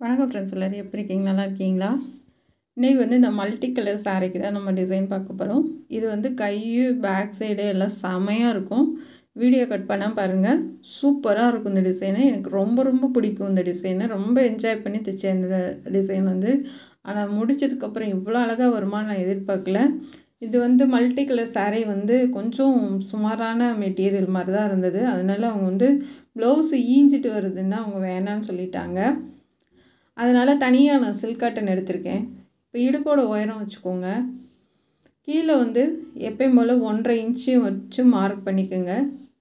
வணக்கம் ஃப்ரெண்ட்ஸ் எல்லோரும் எப்படி இருக்கீங்க நல்லா இருக்கீங்களா இன்றைக்கி வந்து இந்த மல்டி கலர் சாரீக்கு தான் நம்ம டிசைன் பார்க்க போகிறோம் இது வந்து கை பேக் சைடு எல்லாம் செமையாக இருக்கும் வீடியோ கட் பண்ணால் பாருங்கள் சூப்பராக இருக்கும் இந்த டிசைனு எனக்கு ரொம்ப ரொம்ப பிடிக்கும் இந்த டிசைனை ரொம்ப என்ஜாய் பண்ணி தைச்சேன் இந்த டிசைன் வந்து ஆனால் முடிச்சதுக்கப்புறம் இவ்வளோ அழகாக வருமா நான் எதிர்பார்க்கல இது வந்து மல்டி கலர் சாரீ வந்து கொஞ்சம் சுமாரான மெட்டீரியல் மாதிரி தான் இருந்தது அதனால் அவங்க வந்து ப்ளவுஸு ஈஞ்சிட்டு வருதுன்னா அவங்க வேணான்னு சொல்லிட்டாங்க அதனால் தனியாக நான் சில்க் காட்டன் எடுத்திருக்கேன் இப்போ இடுப்போட உயரம் வச்சுக்கோங்க கீழே வந்து எப்பயும் போல் ஒன்றரை இன்ச்சு வச்சு மார்க் பண்ணிக்கோங்க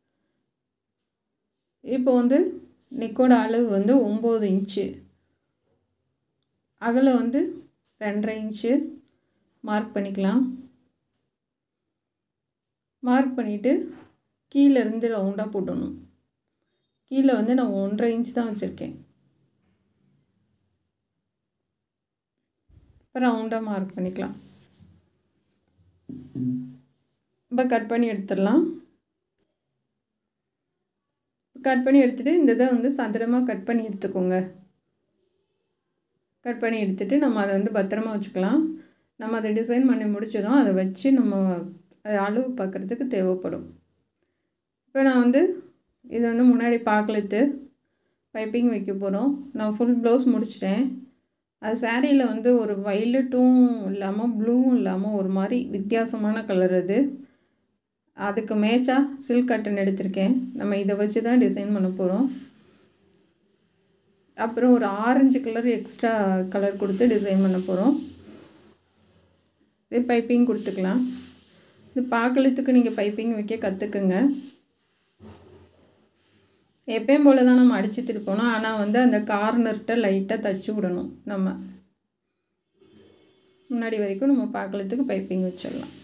இப்போ வந்து நெக்கோட அளவு வந்து ஒம்பது இன்ச்சு அகலம் வந்து ரெண்டரை இன்ச்சு மார்க் பண்ணிக்கலாம் மார்க் பண்ணிவிட்டு கீழேருந்து ரவுண்டாக போட்டணும் கீழே வந்து நான் ஒன்றரை இன்ச் தான் வச்சுருக்கேன் இப்போ ரவுண்டாக மார்க் பண்ணிக்கலாம் இப்போ கட் பண்ணி எடுத்துடலாம் கட் பண்ணி எடுத்துகிட்டு இந்த இதை வந்து சதுரமாக கட் பண்ணி எடுத்துக்கோங்க கட் பண்ணி எடுத்துகிட்டு நம்ம அதை வந்து பத்திரமா வச்சுக்கலாம் நம்ம அதை டிசைன் பண்ணி முடிச்சதும் அதை வச்சு நம்ம அளவு பார்க்குறதுக்கு தேவைப்படும் இப்போ நான் வந்து இது வந்து முன்னாடி பார்க்கலத்து பைப்பிங் வைக்க போகிறோம் நான் ஃபுல் ப்ளவுஸ் முடிச்சிட்டேன் அது சாரியில் வந்து ஒரு வைலட்டும் இல்லாமல் ப்ளூவும் இல்லாமல் ஒரு மாதிரி வித்தியாசமான கலர் அது அதுக்கு மேட்சாக சில்க் கட்டன் எடுத்திருக்கேன் நம்ம இதை வச்சு தான் டிசைன் பண்ண போகிறோம் அப்புறம் ஒரு ஆரஞ்சு கலர் எக்ஸ்ட்ரா கலர் கொடுத்து டிசைன் பண்ண போகிறோம் இது பைப்பிங் கொடுத்துக்கலாம் இது பார்க்கலத்துக்கு நீங்கள் பைப்பிங் வைக்க கற்றுக்குங்க எப்பயும் போல் தான் நம்ம அடித்து திருப்பணும் ஆனால் வந்து அந்த கார்னர்கிட்ட லைட்டாக தச்சு விடணும் நம்ம முன்னாடி வரைக்கும் நம்ம பார்க்கலத்துக்கு பைப்பிங் வச்சிடலாம்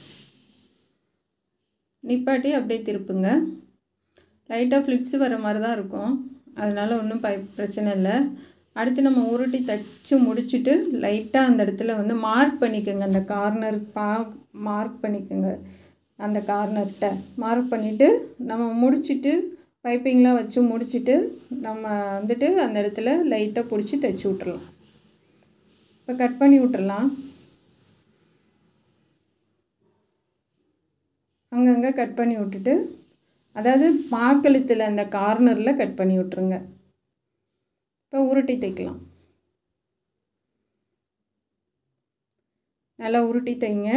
நிப்பாட்டி அப்படியே திருப்புங்க லைட்டாக ஃப்ளிட்ஸு வர மாதிரி தான் இருக்கும் அதனால் ஒன்றும் பை பிரச்சனை இல்லை அடுத்து நம்ம உருட்டி தைச்சி முடிச்சுட்டு லைட்டாக அந்த இடத்துல வந்து மார்க் பண்ணிக்கோங்க அந்த கார்னர் பா மார்க் பண்ணிக்கோங்க அந்த கார்னர்கிட்ட மார்க் பண்ணிவிட்டு நம்ம முடிச்சுட்டு பைப்பிங்லாம் வச்சு முடிச்சுட்டு நம்ம வந்துட்டு அந்த இடத்துல லைட்டாக பிடிச்சி தைச்சி விட்றலாம் இப்போ கட் பண்ணி விட்டுறலாம் அங்கங்கே கட் பண்ணி விட்டுட்டு அதாவது பாக்கழுத்தில் அந்த கார்னரில் கட் பண்ணி விட்ருங்க இப்போ உருட்டி தைக்கலாம் நல்லா உருட்டி தைங்க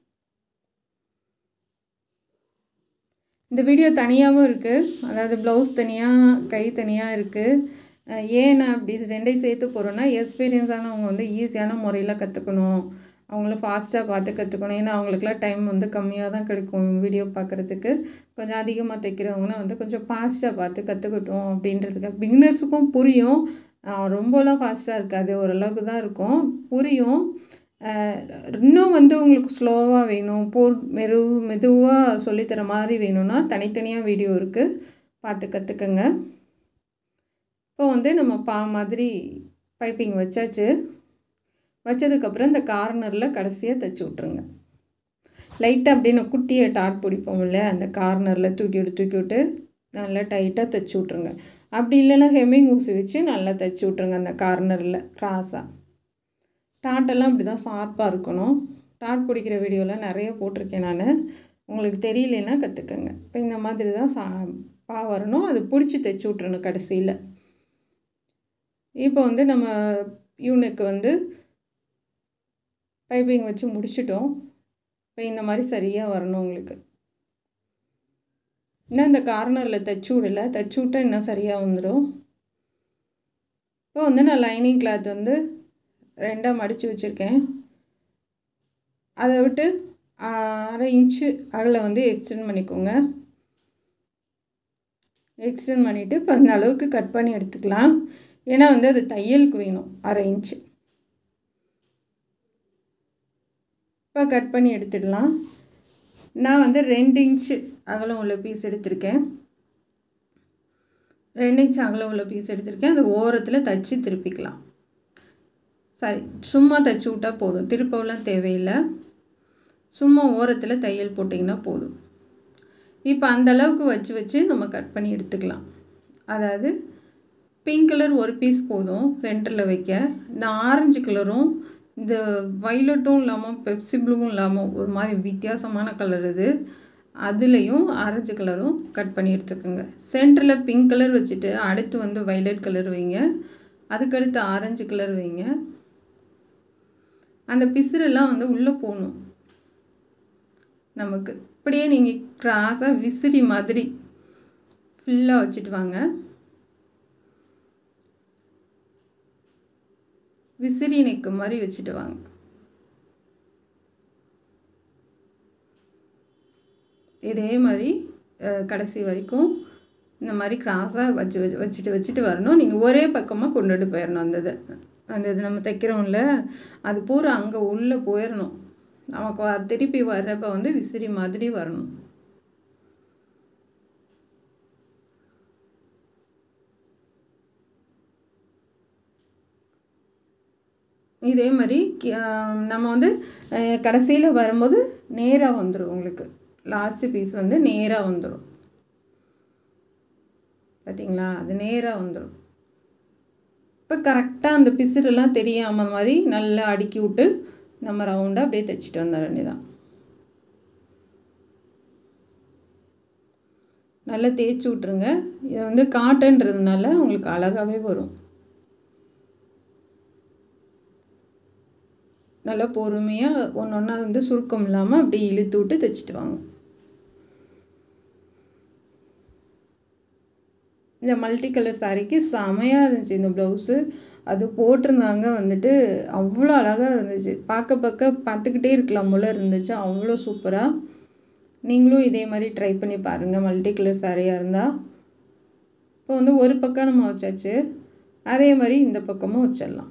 இந்த வீடியோ தனியாகவும் இருக்குது அதாவது ப்ளவுஸ் தனியாக கை தனியாக இருக்குது ஏன் நான் அப்படி ரெண்டையும் சேர்த்து போகிறோன்னா எக்ஸ்பீரியன்ஸானவங்க வந்து ஈஸியான முறையில் கற்றுக்கணும் அவங்கள ஃபாஸ்ட்டாக பார்த்து கற்றுக்கணும் ஏன்னா அவங்களுக்குலாம் டைம் வந்து கம்மியாக தான் கிடைக்கும் வீடியோ பார்க்குறதுக்கு கொஞ்சம் அதிகமாக தைக்கிறவங்கன்னா வந்து கொஞ்சம் ஃபாஸ்ட்டாக பார்த்து கற்றுக்கட்டும் அப்படின்றதுக்காக பிகினர்ஸுக்கும் புரியும் ரொம்பலாம் ஃபாஸ்ட்டாக இருக்காது ஓரளவுக்கு தான் இருக்கும் புரியும் இன்னும் வந்து உங்களுக்கு ஸ்லோவாக வேணும் போர் மெரு மெதுவாக சொல்லித்தர மாதிரி வேணும்னா தனித்தனியாக வீடியோ இருக்குது பார்த்து கற்றுக்கங்க இப்போ வந்து நம்ம பா மாதிரி பைப்பிங் வச்சாச்சு வச்சதுக்கப்புறம் இந்த கார்னரில் கடைசியாக தைச்சி விட்ருங்க லைட்டாக அப்படியே நான் குட்டியை டாட் பிடிப்போம்ல அந்த கார்னரில் தூக்கி விட்டு தூக்கி விட்டு நல்லா டைட்டாக தைச்சி விட்ருங்க அப்படி இல்லைன்னா ஹெம்மிங் ஊசி வச்சு நல்லா தைச்சி விட்ருங்க அந்த கார்னரில் கிராஸாக டாட்டெல்லாம் இப்படி தான் ஷார்ப்பாக இருக்கணும் டாட் பிடிக்கிற வீடியோலாம் நிறைய போட்டிருக்கேன் நான் உங்களுக்கு தெரியலன்னா கற்றுக்கங்க இப்போ இந்த மாதிரி தான் சா பா வரணும் அது பிடிச்சி தைச்சி விட்றணும் கடைசியில் இப்போ வந்து நம்ம யூனுக்கு வந்து பைப்பிங் வச்சு முடிச்சிட்டோம் இப்போ இந்த மாதிரி சரியாக வரணும் உங்களுக்கு இன்னும் இந்த கார்னரில் தைச்சி விடலை தைச்சி விட்டால் இன்னும் சரியாக வந்துடும் இப்போ வந்து நான் லைனிங் கிளாத் வந்து ரெண்டாக மடித்து வச்சுருக்கேன் அதை விட்டு அரை இன்ச்சு அகலை வந்து எக்ஸ்டெண்ட் பண்ணிக்கோங்க எக்ஸ்டெண்ட் பண்ணிவிட்டு இப்போ அந்த அளவுக்கு கட் பண்ணி எடுத்துக்கலாம் ஏன்னா வந்து அது தையலுக்கு வேணும் அரை இன்ச்சு இப்போ கட் பண்ணி எடுத்துடலாம் நான் வந்து ரெண்டு இன்ச்சு அகலம் உள்ள பீஸ் எடுத்திருக்கேன் ரெண்டு இன்ச்சு அகலம் உள்ள பீஸ் எடுத்திருக்கேன் அது ஓரத்தில் தச்சு திருப்பிக்கலாம் சாரி சும்மா தைச்சி விட்டால் போதும் திருப்பவெல்லாம் தேவையில்லை சும்மா ஓரத்தில் தையல் போட்டிங்கன்னா போதும் இப்போ அந்த அளவுக்கு வச்சு வச்சு நம்ம கட் பண்ணி எடுத்துக்கலாம் அதாவது பிங்க் கலர் ஒரு பீஸ் போதும் சென்டரில் வைக்க இந்த ஆரஞ்சு கலரும் இந்த வைலட்டும் இல்லாமல் பெப்சி ப்ளூவும் இல்லாமல் ஒரு மாதிரி வித்தியாசமான கலர் இது அதுலேயும் ஆரஞ்சு கலரும் கட் பண்ணி எடுத்துக்கோங்க சென்டரில் பிங்க் கலர் வச்சுட்டு அடுத்து வந்து வைலட் கலர் வைங்க அதுக்கடுத்து ஆரஞ்சு கலர் வைங்க அந்த பிசுரெல்லாம் வந்து உள்ளே போகணும் நமக்கு இப்படியே நீங்கள் கிராஸாக விசிறி மாதிரி ஃபுல்லாக வச்சுட்டு வாங்க விசிறி நெக்கு மாதிரி வச்சுட்டு வாங்க இதே மாதிரி கடைசி வரைக்கும் இந்த மாதிரி கிராஸாக வச்சு வச்சுட்டு வச்சுட்டு வரணும் நீங்கள் ஒரே பக்கமாக கொண்டுட்டு போயிடணும் அந்த இதை அந்த இது நம்ம தைக்கிறோம்ல அது பூரா அங்கே உள்ளே போயிடணும் நமக்கு திருப்பி வர்றப்ப வந்து விசிறி மாதிரி வரணும் இதே மாதிரி நம்ம வந்து கடைசியில் வரும்போது நேராக வந்துடும் உங்களுக்கு லாஸ்ட்டு பீஸ் வந்து நேராக வந்துடும் பார்த்தீங்களா அது நேராக வந்துடும் இப்போ கரெக்டாக அந்த பிசுரெல்லாம் தெரியாமல் மாதிரி நல்லா அடுக்கி விட்டு நம்ம ரவுண்டாக அப்படியே தைச்சிட்டு வந்துட வேண்டியதான் நல்லா தேய்ச்சி விட்ருங்க இதை வந்து காட்டன்றதுனால உங்களுக்கு அழகாகவே வரும் நல்லா பொறுமையாக ஒன்று ஒன்றா வந்து சுருக்கம் இல்லாமல் அப்படியே இழுத்து விட்டு தைச்சிட்டு வாங்க இந்த மல்டி கலர் சாரீக்கு செமையாக இருந்துச்சு இந்த ப்ளவுஸு அது போட்டிருந்தாங்க வந்துட்டு அவ்வளோ அழகாக இருந்துச்சு பார்க்க பார்க்க பார்த்துக்கிட்டே இருக்கலாம் போல் இருந்துச்சு அவ்வளோ சூப்பராக நீங்களும் இதே மாதிரி ட்ரை பண்ணி பாருங்கள் மல்டி கலர் சாரியாக இருந்தால் இப்போ வந்து ஒரு பக்கம் நம்ம வச்சாச்சு அதே மாதிரி இந்த பக்கமும் வச்சிடலாம்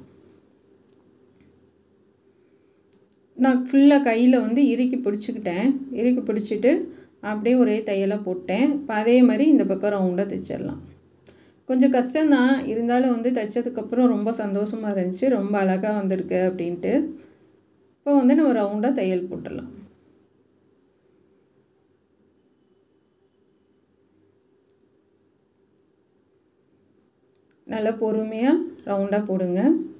நான் ஃபுல்லாக கையில் வந்து இறுக்கி பிடிச்சிக்கிட்டேன் இறுக்கி பிடிச்சிட்டு அப்படியே ஒரே தையலாக போட்டேன் இப்போ அதே மாதிரி இந்த பக்கம் ரவுண்டாக தைச்சிடலாம் கொஞ்சம் கஷ்டம்தான் இருந்தாலும் வந்து தைச்சதுக்கப்புறம் ரொம்ப சந்தோஷமாக இருந்துச்சு ரொம்ப அழகாக வந்திருக்கு அப்படின்ட்டு இப்போ வந்து நம்ம ரவுண்டாக தையல் போட்டுடலாம் நல்லா பொறுமையாக ரவுண்டாக போடுங்க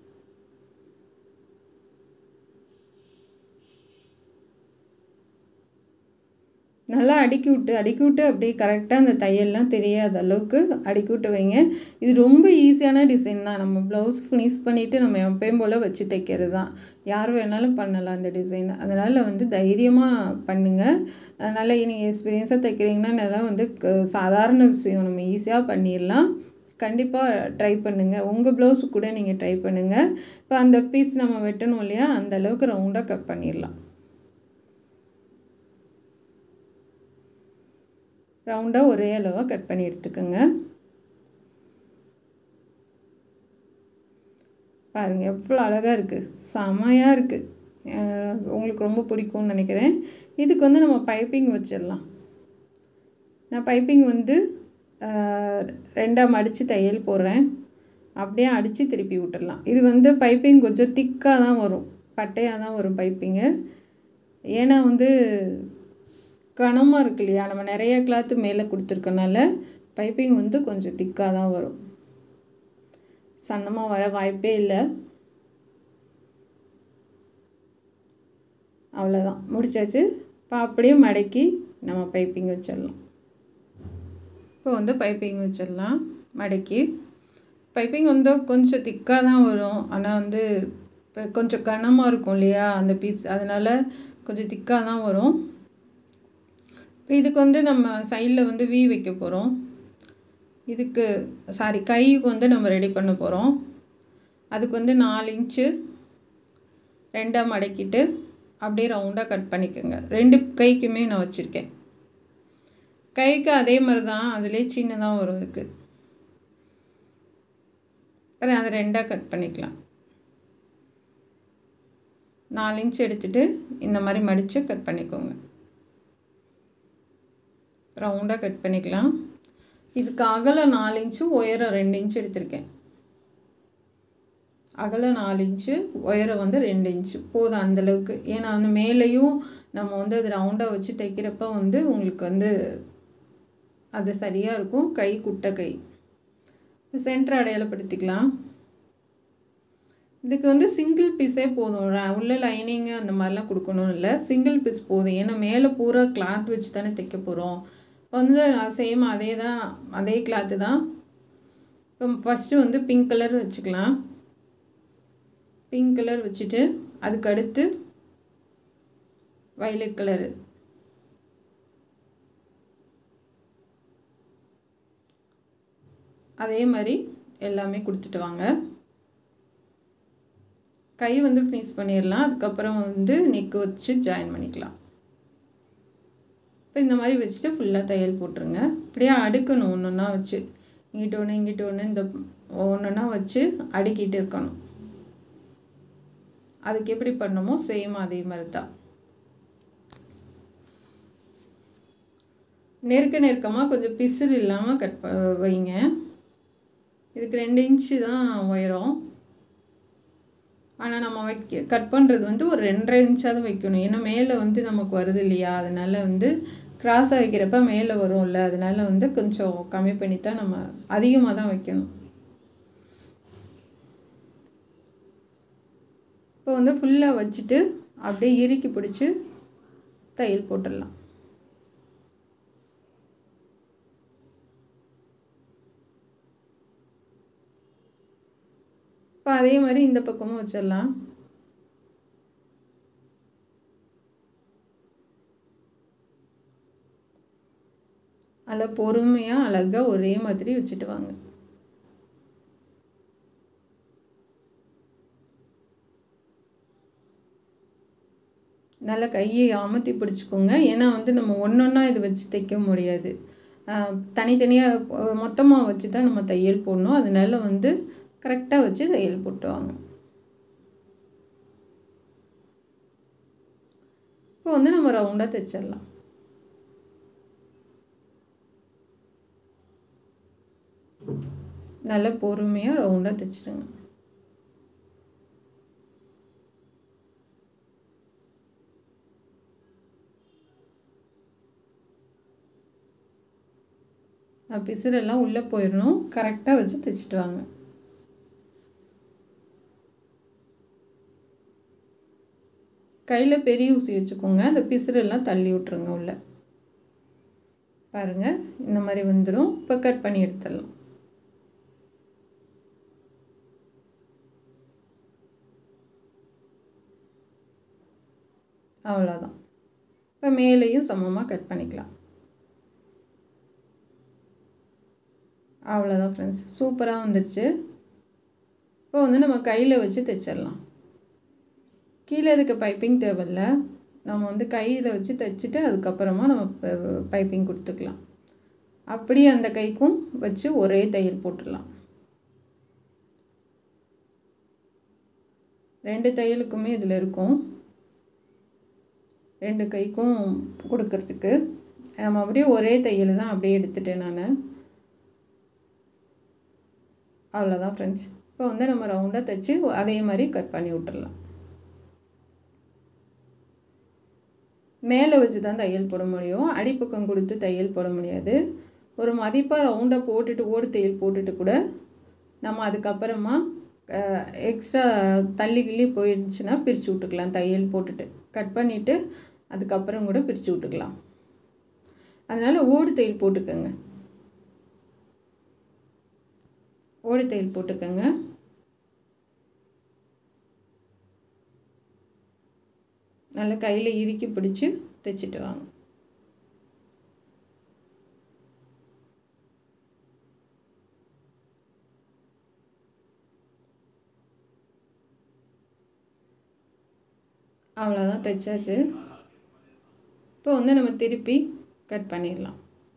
நல்லா அடுக்கி விட்டு அடுக்கி விட்டு அப்படியே கரெக்டாக அந்த தையல்லாம் தெரியாத அளவுக்கு அடுக்கி விட்டு வைங்க இது ரொம்ப ஈஸியான டிசைன் தான் நம்ம ப்ளவுஸ் ஃபினிஷ் பண்ணிவிட்டு நம்ம எப்பயும் போல் வச்சு தைக்கிறது தான் யார் வேணாலும் பண்ணலாம் அந்த டிசைன் அதனால் வந்து தைரியமாக பண்ணுங்கள் நல்லா நீங்கள் எக்ஸ்பீரியன்ஸாக தைக்கிறீங்கன்னா நல்லா வந்து சாதாரண விஷயம் நம்ம ஈஸியாக பண்ணிடலாம் கண்டிப்பாக ட்ரை பண்ணுங்கள் உங்கள் ப்ளவுஸு கூட நீங்கள் ட்ரை பண்ணுங்கள் இப்போ அந்த பீஸ் நம்ம வெட்டணும் இல்லையா அந்த அளவுக்கு ரவுண்டாக கட் பண்ணிடலாம் ரவுண்டாக ஒரே அளவாக கட் பண்ணி எடுத்துக்கோங்க பாருங்கள் எவ்வளோ அழகாக இருக்குது செமையாக இருக்குது உங்களுக்கு ரொம்ப பிடிக்கும்னு நினைக்கிறேன் இதுக்கு வந்து நம்ம பைப்பிங் வச்சிடலாம் நான் பைப்பிங் வந்து ரெண்டாக மடித்து தையல் போடுறேன் அப்படியே அடித்து திருப்பி விட்டுடலாம் இது வந்து பைப்பிங் கொஞ்சம் திக்காக தான் வரும் பட்டையாக தான் வரும் பைப்பிங்கு ஏன்னா வந்து கனமாக இருக்கு இல்லையா நம்ம நிறைய கிளாத்து மேலே கொடுத்துருக்கனால பைப்பிங் வந்து கொஞ்சம் திக்காக தான் வரும் சன்னமாக வர வாய்ப்பே இல்லை அவ்வளோதான் முடிச்சாச்சு இப்போ அப்படியே மடக்கி நம்ம பைப்பிங் வச்சிடலாம் இப்போ வந்து பைப்பிங் வச்சிடலாம் மடக்கி பைப்பிங் வந்து கொஞ்சம் திக்காக தான் வரும் ஆனால் வந்து இப்போ கொஞ்சம் கனமாக இருக்கும் இல்லையா அந்த பீஸ் அதனால் கொஞ்சம் திக்காக தான் வரும் இப்போ இதுக்கு வந்து நம்ம சைடில் வந்து வி வைக்க போகிறோம் இதுக்கு சாரி கைக்கு வந்து நம்ம ரெடி பண்ண போகிறோம் அதுக்கு வந்து நாலு இன்ச்சு ரெண்டாக மடக்கிட்டு அப்படியே ரவுண்டாக கட் பண்ணிக்கோங்க ரெண்டு கைக்குமே நான் வச்சுருக்கேன் கைக்கு அதே மாதிரி தான் அதிலே சின்னதாக வரும் இதுக்கு அப்புறம் அதை ரெண்டாக கட் பண்ணிக்கலாம் நாலு இன்ச் எடுத்துகிட்டு இந்த மாதிரி மடித்து கட் பண்ணிக்கோங்க ரவுண்டாக கட் பண்ணிக்கலாம் இதுக்கு அகலம் நாலு இன்ச்சு உயரம் ரெண்டு இன்ச்சு எடுத்திருக்கேன் அகலம் நாலு இன்ச்சு உயரம் வந்து ரெண்டு இன்ச்சு போதும் அந்தளவுக்கு ஏன்னா வந்து மேலேயும் நம்ம வந்து அது ரவுண்டாக வச்சு தைக்கிறப்ப வந்து உங்களுக்கு வந்து அது சரியாக இருக்கும் கை குட்டை கை சென்டர் அடையாளப்படுத்திக்கலாம் இதுக்கு வந்து சிங்கிள் பீஸே போதும் ர- உள்ள லைனிங் அந்த மாதிரிலாம் கொடுக்கணும் இல்லை சிங்கிள் பீஸ் போதும் ஏன்னா மேலே பூரா கிளாத் வச்சு தானே தைக்க போகிறோம் இப்போ வந்து சேம் அதே தான் அதே கிளாத்து தான் இப்போ ஃபஸ்ட்டு வந்து பிங்க் கலர் வச்சுக்கலாம் பிங்க் கலர் வச்சுட்டு அதுக்கு அடுத்து வயலட் கலரு அதே மாதிரி எல்லாமே கொடுத்துட்டு வாங்க கை வந்து ஃபினிஷ் பண்ணிடலாம் அதுக்கப்புறம் வந்து நெக்கு வச்சு ஜாயின் பண்ணிக்கலாம் இப்போ இந்த மாதிரி வச்சுட்டு ஃபுல்லாக தையல் போட்டுருங்க இப்படியே அடுக்கணும் ஒன்று ஒன்றா வச்சு இங்கிட்ட ஒன்று இங்கிட்ட ஒன்று இந்த ஒன்று ஒன்றா வச்சு அடுக்கிட்டு இருக்கணும் அதுக்கு எப்படி பண்ணமோ சேம் அதே மாதிரி தான் நெருக்க நெருக்கமாக கொஞ்சம் பிசுறு இல்லாமல் கட் ப வைங்க இதுக்கு ரெண்டு இன்ச்சு தான் உயரம் ஆனால் நம்ம வைக்க கட் பண்ணுறது வந்து ஒரு ரெண்டரை இன்ச்சாவது வைக்கணும் ஏன்னா மேலே வந்து நமக்கு வருது இல்லையா அதனால் வந்து கிராஸாக வைக்கிறப்ப மேலே வரும்ல அதனால் வந்து கொஞ்சம் கம்மி பண்ணி தான் நம்ம அதிகமாக தான் வைக்கணும் இப்போ வந்து ஃபுல்லாக வச்சுட்டு அப்படியே இறுக்கி பிடிச்சி தையல் போட்டுடலாம் இப்போ அதே மாதிரி இந்த பக்கமும் வச்சிடலாம் அதில் பொறுமையாக அழகாக ஒரே மாதிரி வச்சுட்டு வாங்க நல்லா கையை அமர்த்தி பிடிச்சிக்கோங்க ஏன்னா வந்து நம்ம ஒன்றொன்னா இது வச்சு தைக்க முடியாது தனித்தனியாக மொத்தமாக வச்சு தான் நம்ம தையல் போடணும் அதனால வந்து கரெக்டாக வச்சு தையல் போட்டுவாங்க இப்போ வந்து நம்ம ரவுண்டாக தைச்சிடலாம் நல்லா பொறுமையாக ரவுண்டாக தைச்சிடுங்க பிசுரெல்லாம் உள்ளே போயிடணும் கரெக்டாக வச்சு தைச்சிட்டு வாங்க கையில் பெரிய ஊசி வச்சுக்கோங்க அந்த பிசுரெல்லாம் தள்ளி விட்ருங்க உள்ளே பாருங்கள் இந்த மாதிரி வந்துடும் இப்போ கட் பண்ணி எடுத்துடலாம் அவ்வளோதான் இப்போ மேலேயும் சமமாக கட் பண்ணிக்கலாம் அவ்வளோதான் ஃப்ரெண்ட்ஸ் சூப்பராக வந்துடுச்சு இப்போ வந்து நம்ம கையில் வச்சு தைச்சிடலாம் கீழே இருக்க பைப்பிங் தேவையில்ல நம்ம வந்து கையில் வச்சு தைச்சிட்டு அதுக்கப்புறமா நம்ம பைப்பிங் கொடுத்துக்கலாம் அப்படியே அந்த கைக்கும் வச்சு ஒரே தையல் போட்டுடலாம் ரெண்டு தையலுக்குமே இதில் இருக்கும் ரெண்டு கைக்கும் கொடுக்கறதுக்கு நம்ம அப்படியே ஒரே தையல் தான் அப்படியே எடுத்துட்டேன் நான் அவ்வளோதான் ஃப்ரெண்ட்ஸ் இப்போ வந்து நம்ம ரவுண்டாக தைச்சி அதே மாதிரி கட் பண்ணி விட்டுடலாம் மேலே வச்சு தான் தையல் போட முடியும் அடிப்பக்கம் கொடுத்து தையல் போட முடியாது ஒரு மதிப்பாக ரவுண்டாக போட்டுட்டு ஓடு தையல் போட்டுட்டு கூட நம்ம அதுக்கப்புறமா எக்ஸ்ட்ரா தள்ளி கிள்ளி போயிடுச்சுன்னா பிரித்து விட்டுக்கலாம் தையல் போட்டுட்டு கட் பண்ணிவிட்டு அதுக்கப்புறம் கூட பிரித்து விட்டுக்கலாம் அதனால் ஓடு தையல் போட்டுக்கோங்க ஓடு தையல் போட்டுக்கோங்க நல்லா கையில் இறுக்கி பிடிச்சி தைச்சிட்டு வாங்க அவ்வளோதான் தைச்சாச்சு இப்போ வந்து நம்ம திருப்பி கட் பண்ணிடலாம்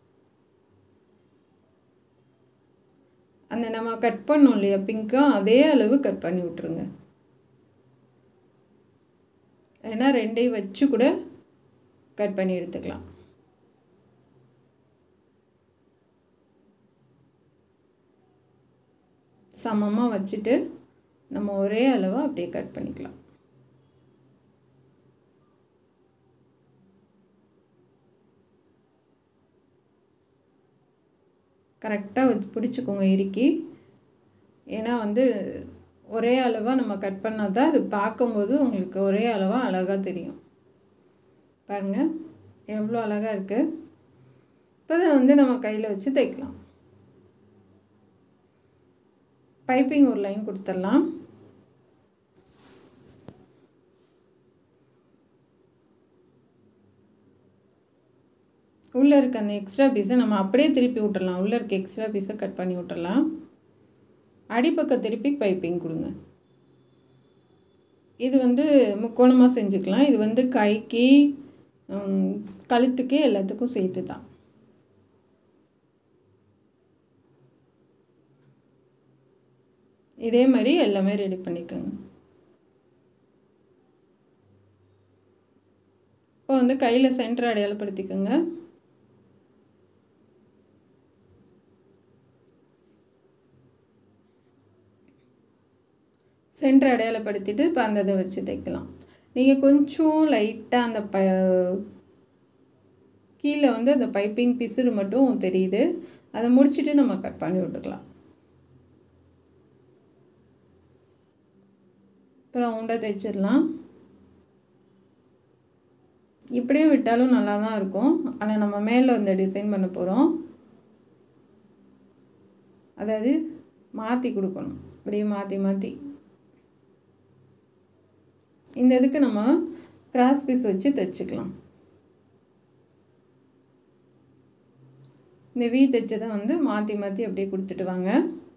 அந்த நம்ம கட் பண்ணோம் இல்லையா பிங்க்கும் அதே அளவு கட் பண்ணி விட்ருங்க ஏன்னா ரெண்டையும் வச்சு கூட கட் பண்ணி எடுத்துக்கலாம் சமமாக வச்சுட்டு நம்ம ஒரே அளவாக அப்படியே கட் பண்ணிக்கலாம் கரெக்டாக வச்சு பிடிச்சிக்கோங்க இறுக்கி ஏன்னா வந்து ஒரே அளவாக நம்ம கட் பண்ணால் தான் அது பார்க்கும்போது உங்களுக்கு ஒரே அளவாக அழகாக தெரியும் பாருங்கள் எவ்வளோ அழகாக இருக்குது இப்போ அதை வந்து நம்ம கையில் வச்சு தைக்கலாம் பைப்பிங் ஒரு லைன் கொடுத்துடலாம் உள்ளே இருக்க அந்த எக்ஸ்ட்ரா பீஸை நம்ம அப்படியே திருப்பி விட்டுறலாம் உள்ளே இருக்க எக்ஸ்ட்ரா பீஸை கட் பண்ணி விட்டுறலாம் அடிப்பக்கம் திருப்பி பைப்பிங் கொடுங்க இது வந்து முக்கோணமாக செஞ்சுக்கலாம் இது வந்து கைக்கு கழுத்துக்கு எல்லாத்துக்கும் சேர்த்து தான் இதே மாதிரி எல்லாமே ரெடி பண்ணிக்கோங்க இப்போ வந்து கையில் சென்டர் அடையாளப்படுத்திக்கோங்க சென்டர் அடையாளப்படுத்திட்டு இப்போ அந்த இதை வச்சு தைக்கலாம் நீங்கள் கொஞ்சம் லைட்டாக அந்த ப கீழே வந்து அந்த பைப்பிங் பிசுறு மட்டும் தெரியுது அதை முடிச்சுட்டு நம்ம கட் பண்ணி விட்டுக்கலாம் இப்போ ரவுண்டாக தைச்சிடலாம் இப்படியே விட்டாலும் நல்லா தான் இருக்கும் ஆனால் நம்ம மேலே வந்து டிசைன் பண்ண போகிறோம் அதாவது மாற்றி கொடுக்கணும் இப்படியே மாற்றி மாற்றி இந்த இதுக்கு நம்ம கிராஸ் பீஸ் வச்சு தைச்சிக்கலாம் இந்த வீ தைச்சதை வந்து மாற்றி மாற்றி அப்படியே கொடுத்துட்டு வாங்க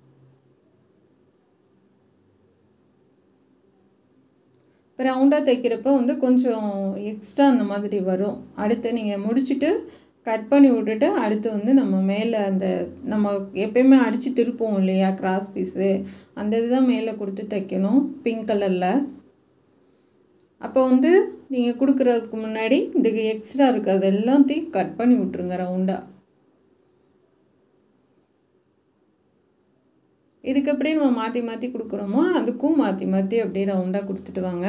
இப்போ ரவுண்டாக தைக்கிறப்ப வந்து கொஞ்சம் எக்ஸ்ட்ரா அந்த மாதிரி வரும் அடுத்து நீங்கள் முடிச்சுட்டு கட் பண்ணி விட்டுட்டு அடுத்து வந்து நம்ம மேலே அந்த நம்ம எப்பயுமே அடித்து திருப்போம் இல்லையா கிராஸ் பீஸு அந்த இதுதான் மேலே கொடுத்து தைக்கணும் பிங்க் கலரில் அப்போ வந்து நீங்கள் கொடுக்குறதுக்கு முன்னாடி இந்த எக்ஸ்ட்ரா இருக்கிறது எல்லாத்தையும் கட் பண்ணி விட்ருங்க ரவுண்டாக இதுக்கு எப்படி நம்ம மாற்றி மாற்றி கொடுக்குறோமோ அதுக்கும் மாற்றி மாற்றி அப்படியே ரவுண்டாக கொடுத்துட்டு வாங்க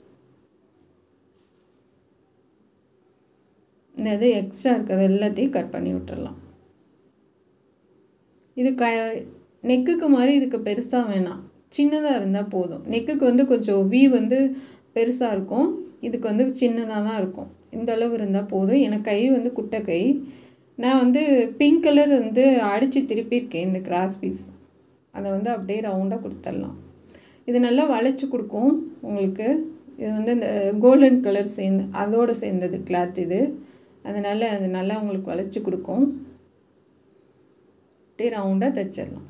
இந்த இது எக்ஸ்ட்ரா இருக்கிறது எல்லாத்தையும் கட் பண்ணி விட்டுறலாம் இது க நெக்குக்கு மாதிரி இதுக்கு பெருசாக வேணாம் சின்னதாக இருந்தால் போதும் நெக்குக்கு வந்து கொஞ்சம் வி வந்து பெருசாக இருக்கும் இதுக்கு வந்து சின்னதாக தான் இருக்கும் இந்த அளவு இருந்தால் போதும் எனக்கு கை வந்து குட்டை கை நான் வந்து பிங்க் கலர் வந்து அடித்து திருப்பியிருக்கேன் இந்த கிராஸ் பீஸ் அதை வந்து அப்படியே ரவுண்டாக கொடுத்துடலாம் இது நல்லா வளைச்சி கொடுக்கும் உங்களுக்கு இது வந்து இந்த கோல்டன் கலர் சேர்ந்து அதோடு சேர்ந்தது கிளாத் இது அதனால் அது நல்லா உங்களுக்கு வளைச்சி கொடுக்கும் அப்படியே ரவுண்டாக தைச்சிடலாம்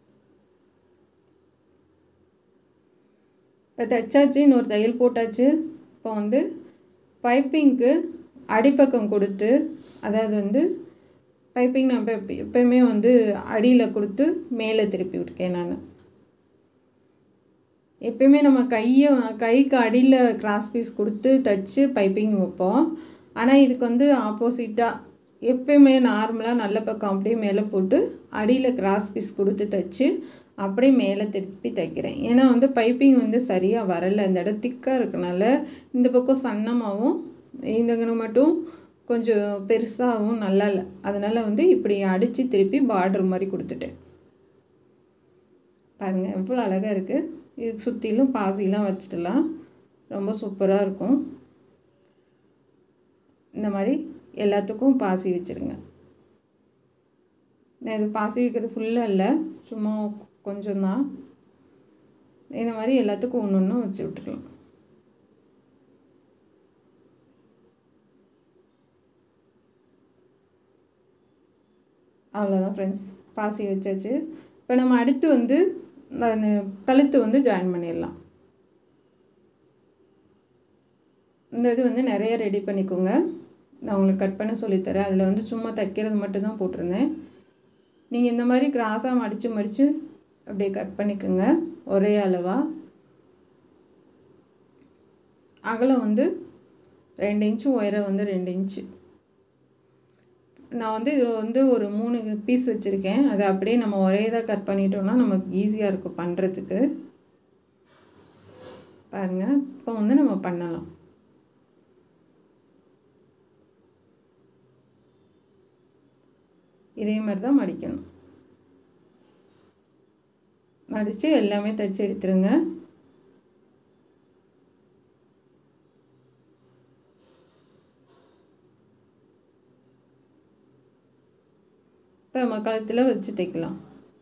இப்போ தைச்சாச்சு இன்னொரு தையல் போட்டாச்சு இப்போ வந்து பைப்பிங்க்கு அடிப்பக்கம் கொடுத்து அதாவது வந்து பைப்பிங் நான் இப்போ எப்பயுமே வந்து அடியில் கொடுத்து மேலே திருப்பி விட்டுருக்கேன் நான் எப்பயுமே நம்ம கையை கைக்கு அடியில் கிராஸ் பீஸ் கொடுத்து தைச்சு பைப்பிங் வைப்போம் ஆனால் இதுக்கு வந்து ஆப்போசிட்டாக எப்பயுமே நார்மலாக நல்ல பக்கம் அப்படியே மேலே போட்டு அடியில் கிராஸ் பீஸ் கொடுத்து தைச்சு அப்படியே மேலே திருப்பி தைக்கிறேன் ஏன்னா வந்து பைப்பிங் வந்து சரியாக வரலை இந்த இடம் திக்காக இருக்கனால இந்த பக்கம் சன்னமாகவும் இந்த மட்டும் கொஞ்சம் பெருசாகவும் நல்லா இல்லை அதனால் வந்து இப்படி அடித்து திருப்பி பார்டர் மாதிரி கொடுத்துட்டேன் பாருங்கள் எவ்வளோ அழகாக இருக்குது இதுக்கு சுற்றிலும் பாசிலாம் வச்சுட்டலாம் ரொம்ப சூப்பராக இருக்கும் இந்த மாதிரி எல்லாத்துக்கும் பாசி வச்சுருங்க நான் இது பாசி வைக்கிறது ஃபுல்லாக இல்லை சும்மா கொஞ்சம்தான் இந்த மாதிரி எல்லாத்துக்கும் ஒன்று ஒன்று வச்சு விட்டுக்கலாம் அவ்வளோதான் ஃப்ரெண்ட்ஸ் பாசி வச்சாச்சு இப்போ நம்ம அடுத்து வந்து அந்த கழுத்து வந்து ஜாயின் பண்ணிடலாம் இந்த இது வந்து நிறைய ரெடி பண்ணிக்கோங்க நான் உங்களுக்கு கட் பண்ண சொல்லித்தரேன் அதில் வந்து சும்மா தைக்கிறது மட்டும்தான் போட்டிருந்தேன் நீங்கள் இந்த மாதிரி கிராஸாக மடித்து மடித்து அப்படியே கட் பண்ணிக்கோங்க ஒரே அளவாக அகலம் வந்து ரெண்டு இன்ச்சு உயரம் வந்து ரெண்டு இன்ச்சு நான் வந்து இதில் வந்து ஒரு மூணு பீஸ் வச்சுருக்கேன் அதை அப்படியே நம்ம ஒரே இதாக கட் பண்ணிட்டோம்னா நமக்கு ஈஸியாக இருக்கும் பண்ணுறதுக்கு பாருங்கள் இப்போ வந்து நம்ம பண்ணலாம் இதே மாதிரி தான் மடிக்கணும் மடித்து எல்லாமே தைச்சி எடுத்துருங்க இப்போ நம்ம கழுத்தில் வச்சு தைக்கலாம்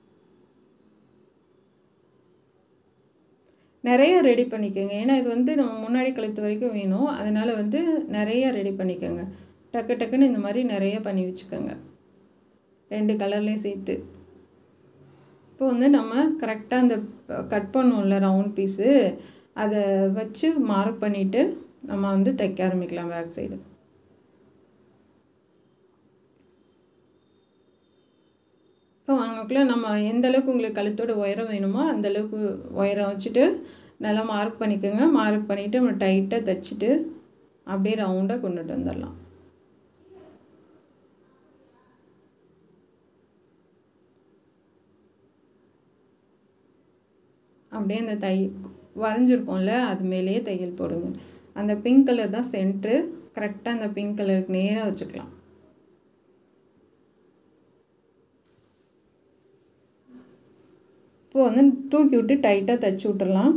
நிறைய ரெடி பண்ணிக்கோங்க ஏன்னா இது வந்து நம்ம முன்னாடி கழுத்து வரைக்கும் வேணும் அதனால் வந்து நிறைய ரெடி பண்ணிக்கோங்க டக்கு டக்குன்னு இந்த மாதிரி நிறைய பண்ணி வச்சுக்கோங்க ரெண்டு கலர்லேயும் சேர்த்து இப்போ வந்து நம்ம கரெக்டாக அந்த கட் பண்ணுவோம்ல ரவுண்ட் பீஸு அதை வச்சு மார்க் பண்ணிவிட்டு நம்ம வந்து தைக்க ஆரம்பிக்கலாம் பேக் சைடு இப்போ வாங்கக்குள்ளே நம்ம எந்த அளவுக்கு உங்களுக்கு கழுத்தோட உயரம் வேணுமோ அந்த அளவுக்கு உயரம் வச்சுட்டு நல்லா மார்க் பண்ணிக்கோங்க மார்க் பண்ணிவிட்டு நம்ம டைட்டாக தைச்சிட்டு அப்படியே ரவுண்டாக கொண்டுட்டு வந்துடலாம் அப்படியே அந்த தை வரைஞ்சிருக்கோம்ல அது மேலேயே தையல் போடுங்க அந்த பிங்க் கலர் தான் சென்ட்ரு கரெக்டாக அந்த பிங்க் கலருக்கு நேராக வச்சுக்கலாம் இப்போ வந்து தூக்கி விட்டு டைட்டாக தைச்சி விட்டுறலாம்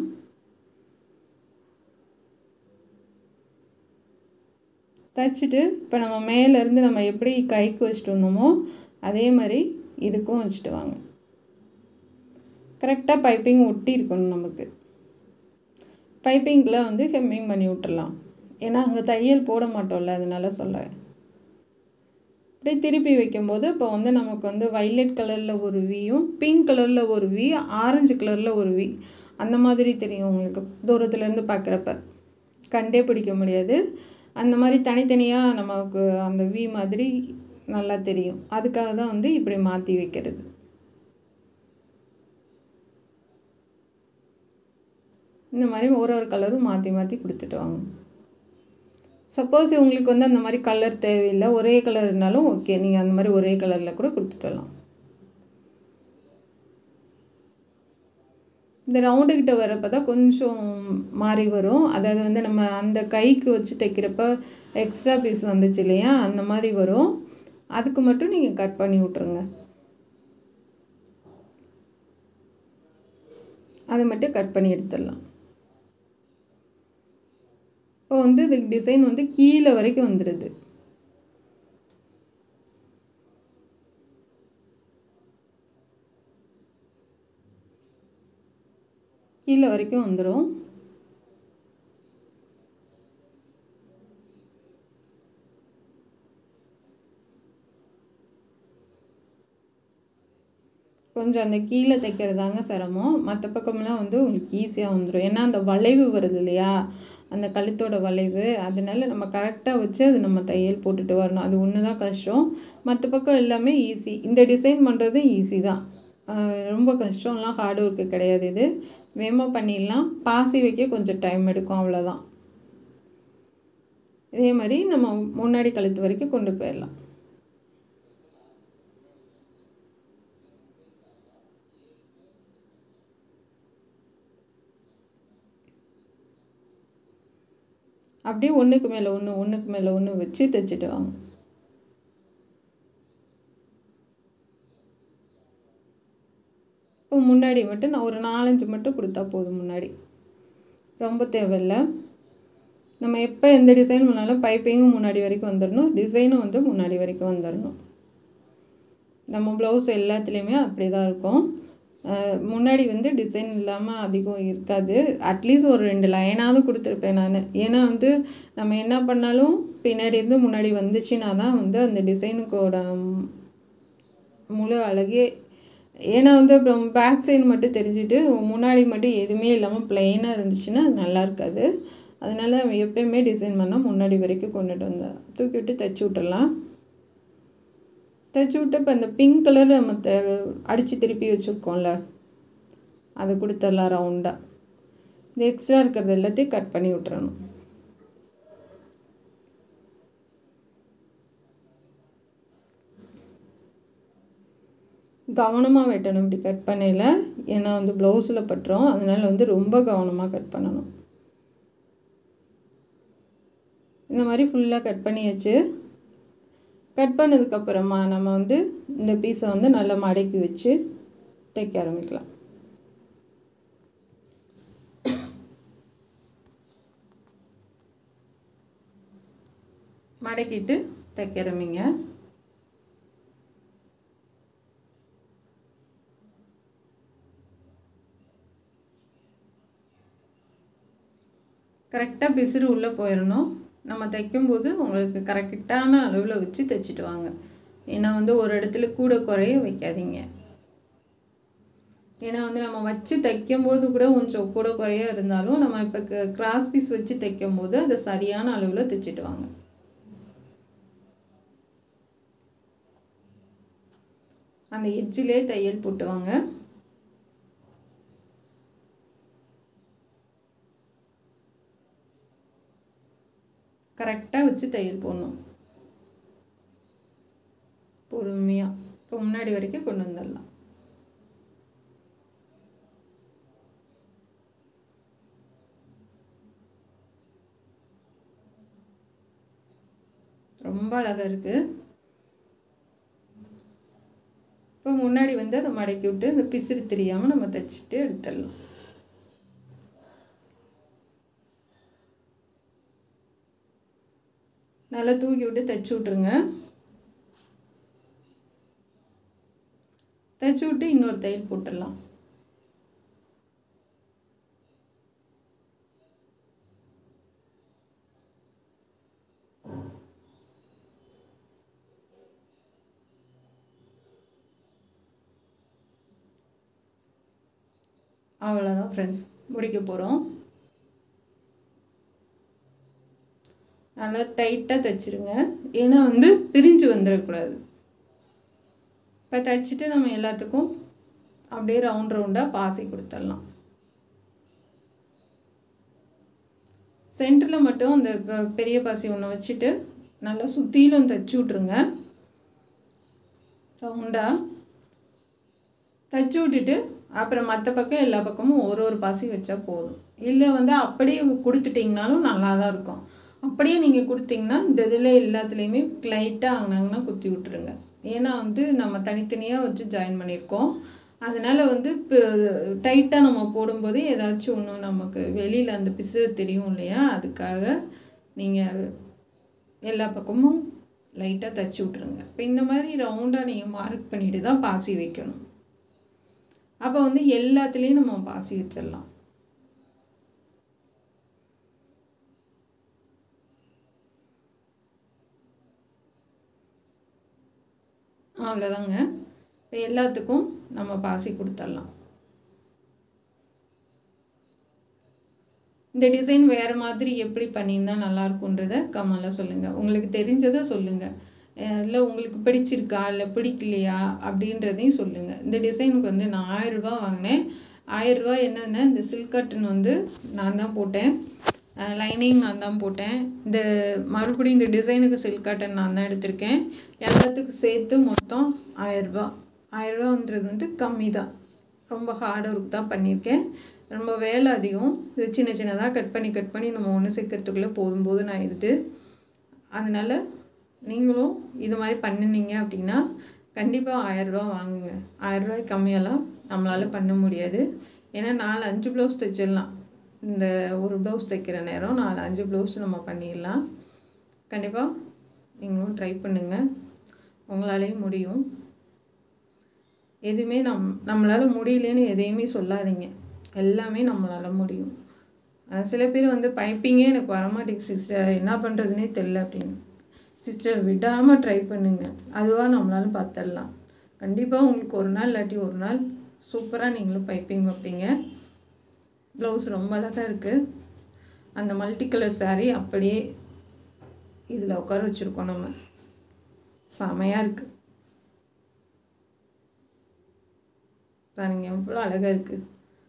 தைச்சிட்டு இப்போ நம்ம மேலேருந்து நம்ம எப்படி கைக்கு வச்சுட்டு வந்தோமோ அதே மாதிரி இதுக்கும் வச்சுட்டு வாங்க கரெக்டாக பைப்பிங் ஒட்டி இருக்கணும் நமக்கு பைப்பிங்கில் வந்து ஹெம்மிங் பண்ணி விட்டுறலாம் ஏன்னா அங்கே தையல் போட மாட்டோம்ல அதனால சொல்கிறேன் அப்படியே திருப்பி வைக்கும்போது இப்போ வந்து நமக்கு வந்து வைலட் கலரில் ஒரு வியும் பிங்க் கலரில் ஒரு வி ஆரஞ்சு கலரில் ஒரு வி அந்த மாதிரி தெரியும் உங்களுக்கு தூரத்துலேருந்து பார்க்குறப்ப கண்டே பிடிக்க முடியாது அந்த மாதிரி தனித்தனியாக நமக்கு அந்த வி மாதிரி நல்லா தெரியும் அதுக்காக தான் வந்து இப்படி மாற்றி வைக்கிறது இந்த மாதிரி ஒரு ஒரு கலரும் மாற்றி மாற்றி கொடுத்துட்டு வாங்க சப்போஸ் உங்களுக்கு வந்து அந்த மாதிரி கலர் தேவையில்லை ஒரே கலர் இருந்தாலும் ஓகே நீங்கள் அந்த மாதிரி ஒரே கலரில் கூட கொடுத்துட்டு வரலாம் இந்த ரவுண்டுக்கிட்ட வரப்போ தான் கொஞ்சம் மாறி வரும் அதாவது வந்து நம்ம அந்த கைக்கு வச்சு தைக்கிறப்ப எக்ஸ்ட்ரா பீஸ் வந்துச்சு இல்லையா அந்த மாதிரி வரும் அதுக்கு மட்டும் நீங்கள் கட் பண்ணி விட்ருங்க அதை மட்டும் கட் பண்ணி எடுத்துடலாம் இப்போ வந்து இதுக்கு டிசைன் வந்து கீழே வரைக்கும் வந்துடுது கீழே வரைக்கும் வந்துடும் கொஞ்சம் அந்த கீழே தைக்கிறதாங்க சிரமம் மற்ற பக்கம்லாம் வந்து உங்களுக்கு ஈஸியாக வந்துடும் ஏன்னா அந்த வளைவு வருது இல்லையா அந்த கழுத்தோட வளைவு அதனால நம்ம கரெக்டாக வச்சு அது நம்ம தையல் போட்டுட்டு வரணும் அது ஒன்று தான் கஷ்டம் மற்ற பக்கம் எல்லாமே ஈஸி இந்த டிசைன் பண்ணுறது ஈஸி தான் ரொம்ப கஷ்டம்லாம் ஹார்ட் ஒர்க்கு கிடையாது இது வேகமாக பண்ணிடலாம் பாசி வைக்க கொஞ்சம் டைம் எடுக்கும் அவ்வளோதான் இதே மாதிரி நம்ம முன்னாடி கழுத்து வரைக்கும் கொண்டு போயிடலாம் அப்படியே ஒன்றுக்கு மேலே ஒன்று ஒன்றுக்கு மேலே ஒன்று வச்சு தைச்சிட்டு வாங்க இப்போ முன்னாடி மட்டும் நான் ஒரு நாலஞ்சு மட்டும் கொடுத்தா போதும் முன்னாடி ரொம்ப தேவையில்லை நம்ம எப்போ எந்த டிசைன் பண்ணாலும் பைப்பிங்கும் முன்னாடி வரைக்கும் வந்துடணும் டிசைனும் வந்து முன்னாடி வரைக்கும் வந்துடணும் நம்ம ப்ளவுஸ் எல்லாத்துலேயுமே அப்படி தான் இருக்கும் முன்னாடி வந்து டிசைன் இல்லாமல் அதிகம் இருக்காது அட்லீஸ்ட் ஒரு ரெண்டு லைனாவது கொடுத்துருப்பேன் நான் ஏன்னா வந்து நம்ம என்ன பண்ணாலும் பின்னாடி இருந்து முன்னாடி வந்துச்சுன்னா தான் வந்து அந்த டிசைனுக்கோட முழு அழகே ஏன்னா வந்து அப்புறம் பேக் சைடு மட்டும் தெரிஞ்சுட்டு முன்னாடி மட்டும் எதுவுமே இல்லாமல் ப்ளைனாக இருந்துச்சுன்னா அது நல்லா இருக்காது அதனால் எப்பயுமே டிசைன் பண்ணால் முன்னாடி வரைக்கும் கொண்டுட்டு வந்தேன் தூக்கி விட்டு தைச்சி விட்டுறலாம் தைச்சி விட்டு இப்போ அந்த பிங்க் கலர் நம்ம த அடித்து திருப்பி வச்சுருக்கோம்ல அதை கொடுத்துடலாம் ரவுண்டாக இந்த எக்ஸ்ட்ரா இருக்கிறது எல்லாத்தையும் கட் பண்ணி விட்டுறணும் கவனமாக வெட்டணும் இப்படி கட் பண்ணையில் ஏன்னா வந்து ப்ளவுஸில் பட்டுரும் அதனால் வந்து ரொம்ப கவனமாக கட் பண்ணணும் இந்த மாதிரி ஃபுல்லாக கட் பண்ணியாச்சு கட் பண்ணதுக்கப்புறமா நம்ம வந்து இந்த பீஸை வந்து நல்லா மடக்கி வச்சு தைக்க ஆரம்பிக்கலாம் மடக்கிட்டு தைக்கிறமிங்க கரெக்டாக பிசிறு உள்ளே போயிடணும் நம்ம தைக்கும்போது உங்களுக்கு கரெக்டான அளவில் வச்சு தைச்சிட்டு வாங்க ஏன்னா வந்து ஒரு இடத்துல கூட குறைய வைக்காதீங்க ஏன்னா வந்து நம்ம வச்சு தைக்கும்போது கூட கொஞ்சம் கூட குறைய இருந்தாலும் நம்ம இப்போ கிராஸ் பீஸ் வச்சு தைக்கும்போது அதை சரியான அளவில் தைச்சிட்டு வாங்க அந்த எட்ஜிலே தையல் போட்டுவாங்க கரெக்டாக வச்சு தையல் போடணும் பொறுமையாக இப்போ முன்னாடி வரைக்கும் கொண்டு வந்துடலாம் ரொம்ப அழகாக இருக்குது இப்போ முன்னாடி வந்து அதை மடக்கி விட்டு அந்த பிசிறு தெரியாமல் நம்ம தைச்சிட்டு எடுத்துடலாம் நல்லா தூக்கி விட்டு தைச்சி விட்ருங்க தைச்சி விட்டு இன்னொரு தையல் போட்டுடலாம் அவ்வளோதான் ஃப்ரெண்ட்ஸ் முடிக்க போகிறோம் நல்லா டைட்டாக தைச்சிருங்க ஏன்னா வந்து பிரிஞ்சு வந்துடக்கூடாது இப்போ தைச்சிட்டு நம்ம எல்லாத்துக்கும் அப்படியே ரவுண்ட் ரவுண்டாக பாசி கொடுத்துடலாம் சென்டரில் மட்டும் அந்த பெரிய பாசி ஒன்று வச்சுட்டு நல்லா சுற்றிலும் தைச்சி விட்ருங்க ரவுண்டாக தைச்சி விட்டுட்டு அப்புறம் மற்ற பக்கம் எல்லா பக்கமும் ஒரு ஒரு பாசி வச்சா போதும் இல்லை வந்து அப்படியே கொடுத்துட்டிங்கனாலும் நல்லா தான் இருக்கும் அப்படியே நீங்கள் கொடுத்தீங்கன்னா இந்த இதில் எல்லாத்துலேயுமே லைட்டாக ஆங்கினாங்கன்னா குத்தி விட்ருங்க ஏன்னா வந்து நம்ம தனித்தனியாக வச்சு ஜாயின் பண்ணியிருக்கோம் அதனால் வந்து இப்போ டைட்டாக நம்ம போடும்போது ஏதாச்சும் ஒன்று நமக்கு வெளியில் அந்த பிசுறு தெரியும் இல்லையா அதுக்காக நீங்கள் எல்லா பக்கமும் லைட்டாக தைச்சி விட்ருங்க இப்போ இந்த மாதிரி ரவுண்டாக நீங்கள் மார்க் பண்ணிட்டு தான் பாசி வைக்கணும் அப்போ வந்து எல்லாத்துலேயும் நம்ம பாசி வச்சிடலாம் அவ்வளோதாங்க இப்போ எல்லாத்துக்கும் நம்ம பாசி கொடுத்துடலாம் இந்த டிசைன் வேறு மாதிரி எப்படி பண்ணியிருந்தா நல்லாயிருக்குன்றத கமெண்டில் சொல்லுங்கள் உங்களுக்கு தெரிஞ்சதை சொல்லுங்கள் இல்லை உங்களுக்கு பிடிச்சிருக்கா இல்லை பிடிக்கலையா அப்படின்றதையும் சொல்லுங்கள் இந்த டிசைனுக்கு வந்து நான் ஆயிரரூபா வாங்கினேன் ஆயிரரூபா என்னென்னா இந்த சில்க் கட்டன் வந்து நான் தான் போட்டேன் லைனிங் நான் தான் போட்டேன் இந்த மறுபடியும் இந்த டிசைனுக்கு சில்க் காட்டன் நான் தான் எடுத்திருக்கேன் எல்லாத்துக்கும் சேர்த்து மொத்தம் ஆயிரரூபா ஆயிரரூபான்றது வந்து கம்மி தான் ரொம்ப ஹார்ட் ஒர்க் தான் பண்ணியிருக்கேன் ரொம்ப வேலை அதிகம் இது சின்ன சின்னதாக கட் பண்ணி கட் பண்ணி நம்ம ஒன்று சேர்க்கறதுக்குள்ளே போதும் போதுன்னு ஆயிடுது அதனால் நீங்களும் இது மாதிரி பண்ணினீங்க அப்படின்னா கண்டிப்பாக ஆயரூபா வாங்குங்க ஆயரூபாய்க்கு கம்மியெல்லாம் நம்மளால் பண்ண முடியாது ஏன்னா நாலு அஞ்சு ப்ளவுஸ் தைச்சிடலாம் இந்த ஒரு ப்ளவுஸ் தைக்கிற நேரம் நாலு அஞ்சு ப்ளவுஸ் நம்ம பண்ணிடலாம் கண்டிப்பாக நீங்களும் ட்ரை பண்ணுங்கள் உங்களாலேயும் முடியும் எதுவுமே நம் நம்மளால் முடியலன்னு எதையுமே சொல்லாதீங்க எல்லாமே நம்மளால் முடியும் சில பேர் வந்து பைப்பிங்கே எனக்கு வரமாட்டேங்குது சிஸ்டர் என்ன பண்ணுறதுனே தெரில அப்படின்னு சிஸ்டர் விடாமல் ட்ரை பண்ணுங்கள் அதுவாக நம்மளாலும் பார்த்துடலாம் கண்டிப்பாக உங்களுக்கு ஒரு நாள் இல்லாட்டி ஒரு நாள் சூப்பராக நீங்களும் பைப்பிங் வைப்பீங்க ப்ளவுஸ் ரொம்ப அழகாக இருக்குது அந்த மல்டி கலர் சாரீ அப்படியே இதில் உட்கார வச்சுருக்கோம் நம்ம செமையாக இருக்குது பாருங்க எவ்வளோ அழகாக இருக்குது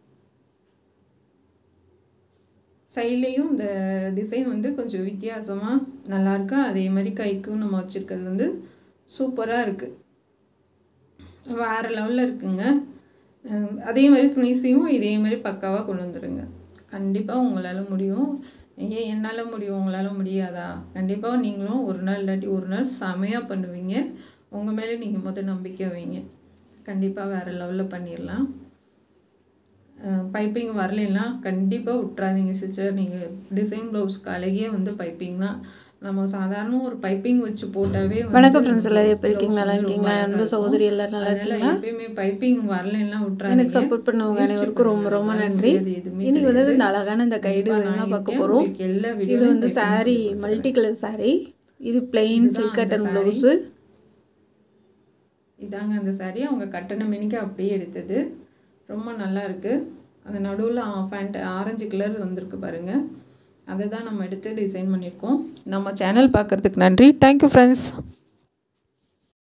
சைட்லேயும் இந்த டிசைன் வந்து கொஞ்சம் வித்தியாசமாக நல்லாயிருக்கு அதே மாதிரி கைக்கும் நம்ம வச்சுருக்கிறது வந்து சூப்பராக இருக்குது வேறு லெவலில் இருக்குங்க அதே மாதிரி ஃபினிஷிங்கும் இதே மாதிரி பக்காவாக கொண்டு வந்துடுங்க கண்டிப்பாக உங்களால் முடியும் ஏன் என்னால் முடியும் உங்களால் முடியாதா கண்டிப்பாக நீங்களும் ஒரு நாள் இல்லாட்டி ஒரு நாள் செமையாக பண்ணுவீங்க உங்கள் மேலே நீங்கள் முதல் நம்பிக்கை வைங்க கண்டிப்பாக வேறு லெவலில் பண்ணிடலாம் பைப்பிங் வரலைன்னா கண்டிப்பாக விட்றாதீங்க சிஸ்டர் நீங்கள் டிசைன் ப்ளவுஸ்க்கு அழகியே வந்து பைப்பிங் தான் நம்ம சாதாரண ஒரு பைப்பிங் வச்சு போட்டாவே வந்து வணக்கம் ஃப்ரெண்ட்ஸ் எல்லாரும் எப்படி இருக்கீங்க blouse நல்லா வந்து ரொம்ப இருக்கீங்களா அழகா அன்பு இருக்கும். சகோதரி எல்லாரும் நல்லா அதனால இருக்கீங்களா எப்பயுமே பைப்பிங் வரலைன்னா விட்றாதீங்க எனக்கு சப்போர்ட் பண்ணவங்க அனைவருக்கும் ரொம்ப ரொம்ப நன்றி இன்னைக்கு வந்து இந்த அழகான இந்த கைடு தான் பார்க்க போகிறோம் எல்லா இது வீடியோ வந்து saree மல்டி கலர் saree இது பிளெயின் சில்க் கட்டன் ப்ளவுஸு இதாங்க அந்த saree அவங்க கட்டண மினிக்கு அப்படியே எடுத்தது ரொம்ப நல்லா இருக்கு அந்த நடுவில் ஃபேண்ட் ஆரஞ்சு கலர் வந்திருக்கு பாருங்க அதை தான் நம்ம எடுத்து டிசைன் பண்ணியிருக்கோம் நம்ம சேனல் பார்க்குறதுக்கு நன்றி தேங்க்யூ ஃப்ரெண்ட்ஸ்